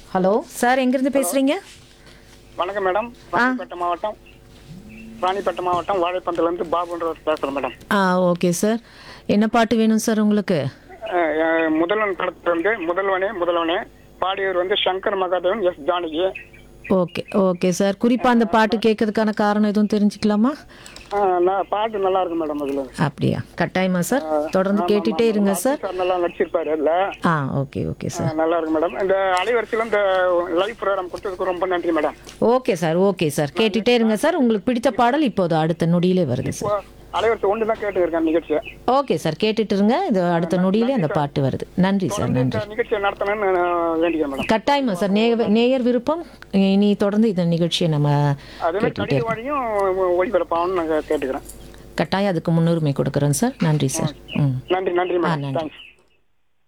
hello sir எங்கேருந்து பேசுகிறீங்க வணக்கம் மேடம் ராணிப்பேட்டை மாவட்டம் ராணிப்பேட்டை மாவட்டம் வாழைப்பந்திலிருந்து பாபுன்றவர் பேசுகிறேன் மேடம் ஆ ஓகே சார் என்ன பாட்டு வேணும் சார் உங்களுக்கு அஹ், அஹ், முதல்வன் படத்துல வந்து முதல்வனே முதல்வனே பாடியவர் வந்து Shankar Mahadevan S Janaki okay okay sir குறிப்பாக அந்த பாட்டு கேட்கறதுக்கான காரணம் எதுவும் தெரிஞ்சுக்கலாமா அஹ், நான் பாட்டு நல்லா இருக்கு மேடம் அதுல அப்படியா கட்டாயமா சார் தொடர்ந்து கேட்டுட்டே இருங்க சார் சார் நல்லா நடிச்சிருப்பாரு அதுல ஆ ஓகே ஓகே சார் அஹ், நல்லா இருக்கு மேடம் இந்த அலைவரிசையில் இந்த லைவ் ப்ரோக்ராம் கொடுத்ததுக்கு ரொம்ப நன்றி madam okay sir okay sir கேட்டுட்டே இருங்க சார் உங்களுக்கு பிடித்த பாடல் இப்போது அடுத்த நொடியிலே வருது சார் இப்போ அலைவரிசை ஒன்று தான் கேட்டு இருக்கேன் நிகழ்ச்சியை ஓகே சார் கேட்டுட்டு இருங்க இது அடுத்த நொடியிலே அந்த பாட்டு வருது நன்றி சார் நன்றி இந்த நிகழ்ச்சியை நடத்தணும்னு நான் வேண்டிக்கிறேன் மேடம் கட்டாயமா சார் நேய நேயர் விருப்பம் இனி தொடர்ந்து இந்த நிகழ்ச்சியை நம்ம அதே மாதிரி கேட்டுட்டே கடித வழியும் ஒளிபரப்பாகணும்னு நான் கேட்டுக்கிறேன் கட்டாயம் அதுக்கு முன்னுரிமை கொடுக்குறோம் சார் நன்றி சார் ம் நன்றி நன்றி ஆ மேடம் நன்றி தேங்க்ஸ்